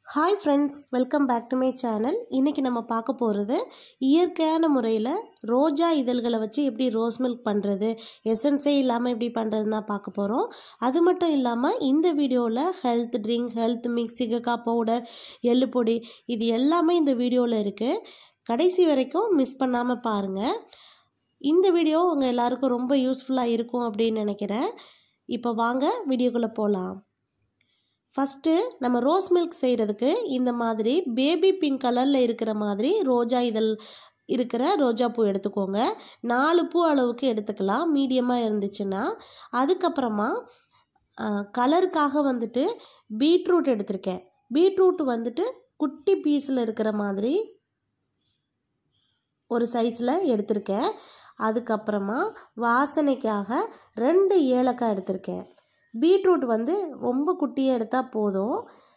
hi friends welcome back to my channel இன்றைக்கி நம்ம பார்க்க போகிறது இயற்கையான முறையில் ரோஜா இதழ்களை வச்சு எப்படி ரோஸ் மில்க் பண்ணுறது எசன்ஸே இல்லாமல் எப்படி பண்ணுறதுன்னு தான் பார்க்க போகிறோம் அது மட்டும் இல்லாமல் இந்த வீடியோவில் ஹெல்த் ட்ரிங்க் ஹெல்த் மிக்ஸ் சிகக்கா பவுடர் எள்ளு பொடி இது எல்லாமே இந்த வீடியோவில் இருக்குது கடைசி வரைக்கும் மிஸ் பண்ணாமல் பாருங்கள் இந்த வீடியோ உங்கள் எல்லாருக்கும் ரொம்ப யூஸ்ஃபுல்லாக இருக்கும் அப்படின்னு நினைக்கிறேன் இப்போ வாங்க வீடியோக்குள்ளே போகலாம் ஃபஸ்ட்டு நம்ம ரோஸ் மில்க் செய்கிறதுக்கு இந்த மாதிரி பேபி பிங்க் கலரில் இருக்கிற மாதிரி ரோஜா இதழ் இருக்கிற ரோஜா பூ எடுத்துக்கோங்க நாலு பூ அளவுக்கு எடுத்துக்கலாம் மீடியமாக இருந்துச்சுன்னா அதுக்கப்புறமா கலருக்காக வந்துட்டு பீட்ரூட் எடுத்திருக்கேன் பீட்ரூட் வந்துட்டு குட்டி பீஸில் இருக்கிற மாதிரி ஒரு சைஸில் எடுத்திருக்கேன் அதுக்கப்புறமா வாசனைக்காக ரெண்டு ஏலக்காய் எடுத்திருக்கேன் பீட்ரூட் வந்து ரொம்ப குட்டியாக எடுத்தால் போதும்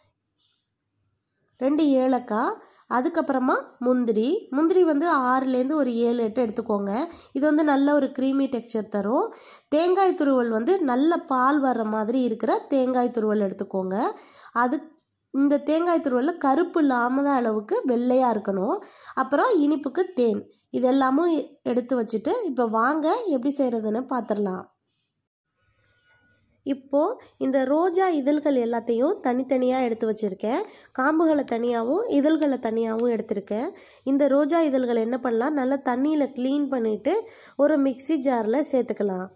ரெண்டு ஏலக்காய் அதுக்கப்புறமா முந்திரி முந்திரி வந்து ஆறுலேருந்து ஒரு ஏழு எட்டு எடுத்துக்கோங்க இது வந்து நல்ல ஒரு க்ரீமி டெக்ஸ்சர் தரும் தேங்காய் துருவல் வந்து நல்ல பால் வர்ற மாதிரி இருக்கிற தேங்காய் துருவல் எடுத்துக்கோங்க அது இந்த தேங்காய் துருவலில் கருப்பு இல்லாமல் அளவுக்கு வெள்ளையாக இருக்கணும் அப்புறம் இனிப்புக்கு தேன் இதெல்லாமும் எடுத்து வச்சுட்டு இப்போ வாங்க எப்படி செய்கிறதுன்னு பார்த்துடலாம் இப்போது இந்த ரோஜா இதழ்கள் எல்லாத்தையும் தனித்தனியாக எடுத்து வச்சுருக்கேன் காம்புகளை தனியாகவும் இதழ்களை தனியாகவும் எடுத்திருக்கேன் இந்த ரோஜா இதழ்களை என்ன பண்ணலாம் நல்லா தண்ணியில் க்ளீன் பண்ணிவிட்டு ஒரு மிக்சி ஜாரில் சேர்த்துக்கலாம்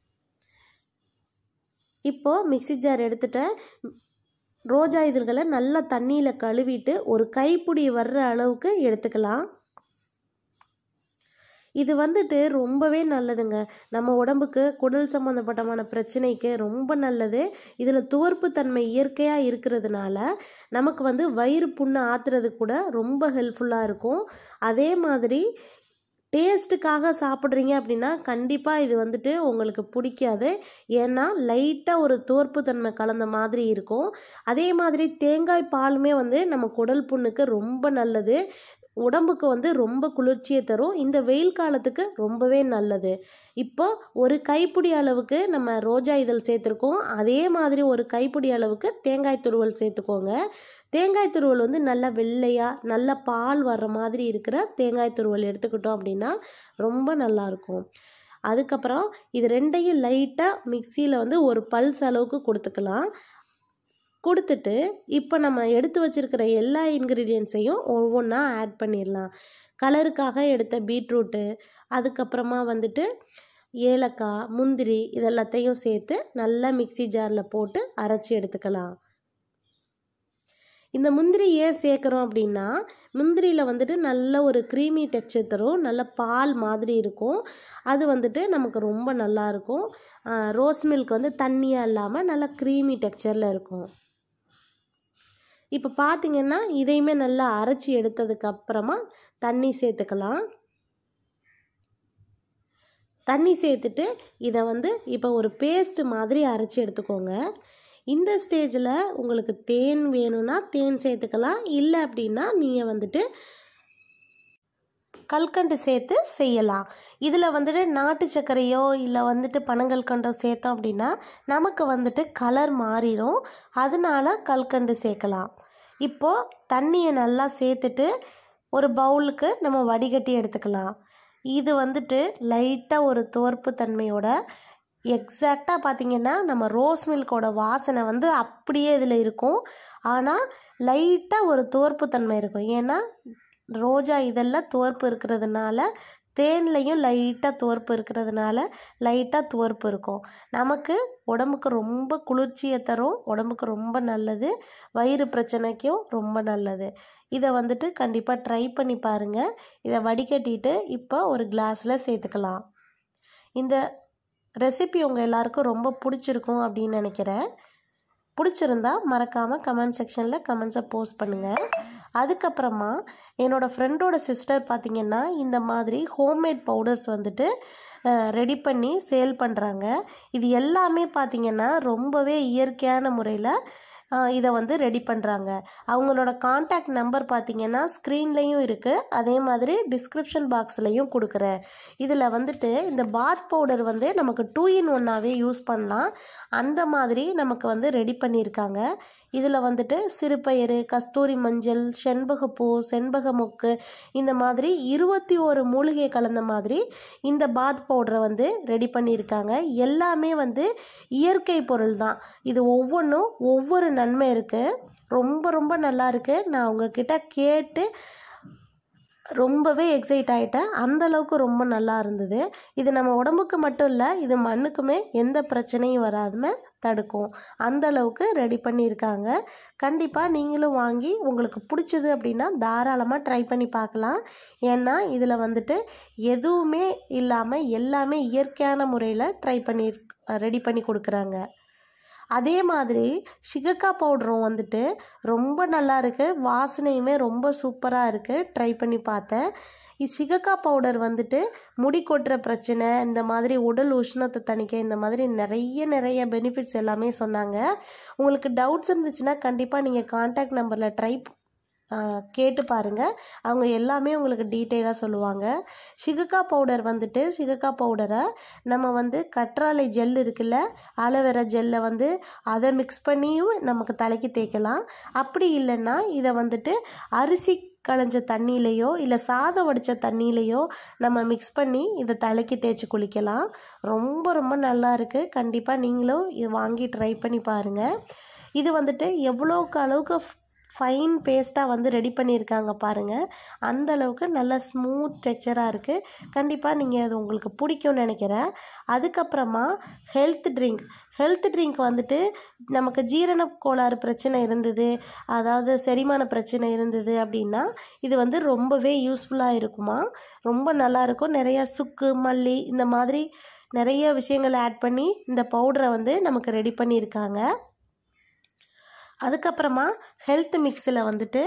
இப்போது மிக்சி ஜார் எடுத்துட்டேன் ரோஜா இதழ்களை நல்லா தண்ணியில் கழுவிட்டு ஒரு கைப்பிடி வர்ற அளவுக்கு எடுத்துக்கலாம் இது வந்துட்டு ரொம்பவே நல்லதுங்க நம்ம உடம்புக்கு குடல் சம்மந்தப்பட்டமான பிரச்சனைக்கு ரொம்ப நல்லது இதில் துவர்ப்பு தன்மை இயற்கையாக இருக்கிறதுனால நமக்கு வந்து வயிறு புண்ணு ஆத்துறது கூட ரொம்ப ஹெல்ப்ஃபுல்லாக இருக்கும் அதே மாதிரி டேஸ்ட்டுக்காக சாப்பிட்றீங்க அப்படின்னா கண்டிப்பாக இது வந்துட்டு உங்களுக்கு பிடிக்காது ஏன்னா லைட்டாக ஒரு தோற்பு தன்மை கலந்த மாதிரி இருக்கும் அதே மாதிரி தேங்காய் பாலுமே வந்து நம்ம குடல் புண்ணுக்கு ரொம்ப நல்லது உடம்புக்கு வந்து ரொம்ப குளிர்ச்சியை தரும் இந்த வெயில் காலத்துக்கு ரொம்பவே நல்லது இப்போ ஒரு கைப்பிடி அளவுக்கு நம்ம ரோஜா இதழ் சேர்த்துருக்கோம் அதே மாதிரி ஒரு கைப்பிடி அளவுக்கு தேங்காய் துருவல் சேர்த்துக்கோங்க தேங்காய் துருவல் வந்து நல்லா வெள்ளையாக நல்ல பால் வர்ற மாதிரி இருக்கிற தேங்காய் துருவல் எடுத்துக்கிட்டோம் அப்படின்னா ரொம்ப நல்லாயிருக்கும் அதுக்கப்புறம் இது ரெண்டையும் லைட்டாக மிக்சியில் வந்து ஒரு பல்ஸ் அளவுக்கு கொடுத்துக்கலாம் கொடுத்துட்டு இப்போ நம்ம எடுத்து வச்சுருக்கிற எல்லா இன்க்ரீடியன்ஸையும் ஒவ்வொன்றா ஆட் பண்ணிடலாம் கலருக்காக எடுத்த பீட்ரூட்டு அதுக்கப்புறமா வந்துட்டு ஏலக்காய் முந்திரி இதெல்லாத்தையும் சேர்த்து நல்லா மிக்சி ஜாரில் போட்டு அரைச்சி எடுத்துக்கலாம் இந்த முந்திரி ஏன் சேர்க்குறோம் அப்படின்னா முந்திரியில் வந்துட்டு நல்ல ஒரு க்ரீமி டெக்ஸ்சர் தரும் நல்ல பால் மாதிரி இருக்கும் அது வந்துட்டு நமக்கு ரொம்ப நல்லாயிருக்கும் ரோஸ் மில்க் வந்து தண்ணியாக இல்லாமல் நல்லா க்ரீமி டெக்ஸ்சரில் இருக்கும் இப்போ பார்த்தீங்கன்னா இதையுமே நல்லா அரைச்சி எடுத்ததுக்கு அப்புறமா தண்ணி சேர்த்துக்கலாம் தண்ணி சேர்த்துட்டு இதை வந்து இப்போ ஒரு பேஸ்ட் மாதிரி அரைச்சி எடுத்துக்கோங்க இந்த ஸ்டேஜில் உங்களுக்கு தேன் வேணும்னா தேன் சேர்த்துக்கலாம் இல்லை அப்படின்னா நீங்கள் வந்துட்டு கல்கண்டு சேர்த்து செய்யலாம் இதில் வந்துட்டு நாட்டு சர்க்கரையோ இல்லை வந்துட்டு பனங்கல்கண்டோ சேர்த்தோம் அப்படின்னா நமக்கு வந்துட்டு கலர் மாறிடும் அதனால கல்கண்டு சேர்க்கலாம் இப்போது தண்ணியை நல்லா சேர்த்துட்டு ஒரு பவுலுக்கு நம்ம வடிகட்டி எடுத்துக்கலாம் இது வந்துட்டு லைட்டாக ஒரு தோற்பு தன்மையோட எக்ஸாக்டாக பார்த்திங்கன்னா நம்ம ரோஸ் மில்கோட வாசனை வந்து அப்படியே இதில் இருக்கும் ஆனால் லைட்டாக ஒரு தோற்பு தன்மை இருக்கும் ஏன்னா ரோஜா இதெல்லாம் துவர்ப்பு இருக்கிறதுனால தேன்லையும் லைட்டாக துவர்ப்பு இருக்கிறதுனால லைட்டாக துவர்ப்பு இருக்கும் நமக்கு உடம்புக்கு ரொம்ப குளிர்ச்சியை தரும் உடம்புக்கு ரொம்ப நல்லது வயிறு பிரச்சனைக்கும் ரொம்ப நல்லது இதை வந்துட்டு கண்டிப்பாக ட்ரை பண்ணி பாருங்கள் இதை வடிகட்டிட்டு இப்போ ஒரு கிளாஸில் சேர்த்துக்கலாம் இந்த ரெசிபி உங்கள் எல்லாருக்கும் ரொம்ப பிடிச்சிருக்கும் அப்படின்னு நினைக்கிறேன் பிடிச்சிருந்தா மறக்காமல் கமெண்ட் செக்ஷனில் கமெண்ட்ஸை போஸ்ட் பண்ணுங்கள் அதுக்கப்புறமா என்னோடய ஃப்ரெண்டோட சிஸ்டர் பார்த்திங்கன்னா இந்த மாதிரி ஹோம்மேட் பவுடர்ஸ் வந்துட்டு ரெடி பண்ணி சேல் பண்ணுறாங்க இது எல்லாமே பார்த்திங்கன்னா ரொம்பவே இயற்கையான முறையில் இதை வந்து ரெடி பண்ணுறாங்க அவங்களோட காண்டாக்ட் நம்பர் பார்த்தீங்கன்னா ஸ்க்ரீன்லேயும் இருக்குது அதே மாதிரி டிஸ்கிரிப்ஷன் பாக்ஸ்லேயும் கொடுக்குறேன் இதில் வந்துட்டு இந்த பாத் பவுடர் வந்து நமக்கு டூ இன் ஒன்னாகவே யூஸ் பண்ணலாம் அந்த மாதிரி நமக்கு வந்து ரெடி பண்ணியிருக்காங்க இதில் வந்துட்டு சிறுபயிறு கஸ்தூரி மஞ்சள் செண்பகப்பூ செண்பக மொக்கு இந்த மாதிரி இருபத்தி ஒரு மூலிகை கலந்த மாதிரி இந்த பாத் பவுடரை வந்து ரெடி பண்ணியிருக்காங்க எல்லாமே வந்து இயற்கை பொருள் தான் இது ஒவ்வொன்றும் ஒவ்வொரு நன்மை இருக்குது ரொம்ப ரொம்ப நல்லா இருக்குது நான் உங்ககிட்ட கேட்டு ரொம்பவே எக்ஸைட் ஆகிட்டேன் அந்த அளவுக்கு ரொம்ப நல்லா இருந்தது இது நம்ம உடம்புக்கு மட்டும் இல்லை இது மண்ணுக்குமே எந்த பிரச்சனையும் வராதுமே தடுக்கும் அந்த அளவுக்கு ரெடி பண்ணியிருக்காங்க கண்டிப்பாக நீங்களும் வாங்கி உங்களுக்கு பிடிச்சது அப்படின்னா தாராளமாக ட்ரை பண்ணி பார்க்கலாம் ஏன்னா இதில் வந்துட்டு எதுவுமே இல்லாமல் எல்லாமே இயற்கையான முறையில் ட்ரை பண்ணி ரெடி பண்ணி கொடுக்குறாங்க அதே மாதிரி சிகக்கா பவுடரும் வந்துட்டு ரொம்ப நல்லா இருக்குது வாசனையுமே ரொம்ப சூப்பராக இருக்குது ட்ரை பண்ணி பார்த்தேன் இ- சிகக்கா பவுடர் வந்துட்டு முடி கொட்டுற பிரச்சனை இந்த மாதிரி உடல் உஷ்ணத்தை தணிக்க இந்த மாதிரி நிறைய நிறைய பெனிஃபிட்ஸ் எல்லாமே சொன்னாங்க உங்களுக்கு டவுட்ஸ் இருந்துச்சுன்னா கண்டிப்பாக நீங்கள் காண்டாக்ட் நம்பரில் ட்ரை கேட்டு பாருங்கள் அவங்க எல்லாமே உங்களுக்கு டீட்டெயிலாக சொல்லுவாங்க சிகக்கா பவுடர் வந்துட்டு சிகக்கா பவுடரை நம்ம வந்து கற்றாழை ஜெல் இருக்குல்ல ஆலோவேரா ஜெல்லை வந்து அதை மிக்ஸ் பண்ணியும் நமக்கு தலைக்கு தேய்க்கலாம் அப்படி இல்லைன்னா இதை வந்துட்டு அரிசி களைஞ்ச தண்ணியிலையோ இல்லை சாதம் வடித்த தண்ணியிலையோ நம்ம மிக்ஸ் பண்ணி இதை தலைக்கு தேய்ச்சி குளிக்கலாம் ரொம்ப ரொம்ப நல்லா இருக்குது கண்டிப்பாக நீங்களும் இது வாங்கி ட்ரை பண்ணி பாருங்கள் இது வந்துட்டு எவ்வளோக்கு அளவுக்கு ஃபைன் பேஸ்ட்டாக வந்து ரெடி பண்ணியிருக்காங்க பாருங்கள் அந்த அளவுக்கு நல்ல ஸ்மூத் டெக்ஸ்சராக இருக்குது கண்டிப்பாக நீங்கள் அது உங்களுக்கு பிடிக்கும்னு நினைக்கிறேன் அதுக்கப்புறமா ஹெல்த் ட்ரிங்க் ஹெல்த் ட்ரிங்க் வந்துட்டு நமக்கு ஜீரண கோளாறு பிரச்சனை இருந்தது அதாவது செரிமான பிரச்சனை இருந்தது அப்படின்னா இது வந்து ரொம்பவே யூஸ்ஃபுல்லாக இருக்குமா ரொம்ப நல்லா இருக்கும் நிறையா சுக்கு மல்லி இந்த மாதிரி நிறைய விஷயங்களை ஆட் பண்ணி இந்த பவுடரை வந்து நமக்கு ரெடி பண்ணியிருக்காங்க அதுக்கப்புறமா ஹெல்த் மிக்ஸில் வந்துட்டு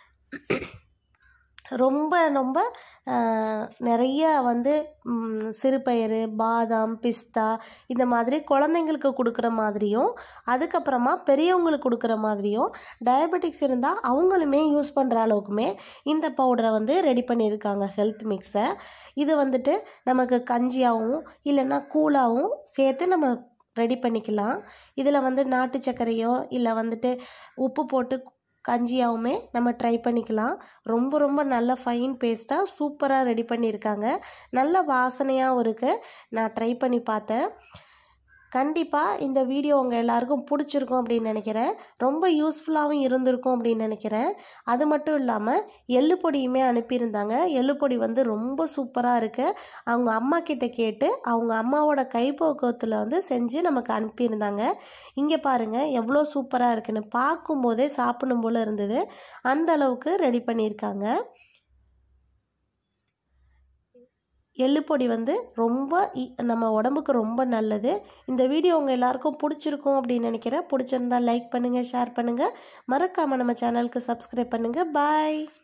ரொம்ப ரொம்ப ஆஹ், நிறைய வந்து ம், சிறுபயிறு பாதாம் பிஸ்தா இந்த மாதிரி குழந்தைங்களுக்கு கொடுக்குற மாதிரியும் அதுக்கப்புறமா பெரியவங்களுக்கு கொடுக்குற மாதிரியும் டயபெட்டிக்ஸ் இருந்தால் அவங்களுமே யூஸ் பண்ணுற அளவுக்குமே இந்த பவுடரை வந்து ரெடி பண்ணியிருக்காங்க ஹெல்த் மிக்ஸை இது வந்துட்டு நமக்கு கஞ்சியாகவும் இல்லைன்னா கூழாகவும் சேர்த்து நம்ம ரெடி பண்ணிக்கலாம் இதில் வந்து நாட்டு சர்க்கரையோ இல்லை வந்துட்டு உப்பு போட்டு கஞ்சியாவுமே நம்ம ட்ரை பண்ணிக்கலாம் ரொம்ப ரொம்ப நல்ல ஃபைன் பேஸ்ட்டாக சூப்பராக ரெடி பண்ணியிருக்காங்க நல்ல வாசனையாகவும் இருக்குது நான் ட்ரை பண்ணி பார்த்தேன் கண்டிப்பாக இந்த வீடியோ உங்கள் எல்லாருக்கும் பிடிச்சிருக்கும் அப்படின்னு நினைக்கிறேன் ரொம்ப யூஸ்ஃபுல்லாகவும் இருந்திருக்கும் அப்படின்னு நினைக்கிறேன் அது மட்டும் இல்லாமல் எள்ளு பொடியுமே அனுப்பியிருந்தாங்க எள்ளு பொடி வந்து ரொம்ப சூப்பராக இருக்குது அவங்க அம்மா கிட்ட கேட்டு அவங்க அம்மாவோட கைப்போக்கத்தில் வந்து செஞ்சு நமக்கு அனுப்பியிருந்தாங்க இங்கே பாருங்கள் எவ்வளோ சூப்பராக இருக்குன்னு பார்க்கும்போதே சாப்பிடணும் போல் இருந்தது அந்த அளவுக்கு ரெடி பண்ணியிருக்காங்க எள்ளு பொடி வந்து ரொம்ப இ- நம்ம உடம்புக்கு ரொம்ப நல்லது இந்த வீடியோ உங்கள் எல்லாருக்கும் பிடிச்சிருக்கும் அப்படின்னு நினைக்கிறேன் பிடிச்சிருந்தா லைக் பண்ணுங்கள் ஷேர் பண்ணுங்கள் மறக்காமல் நம்ம சேனலுக்கு சப்ஸ்கிரைப் பண்ணுங்கள் பாய்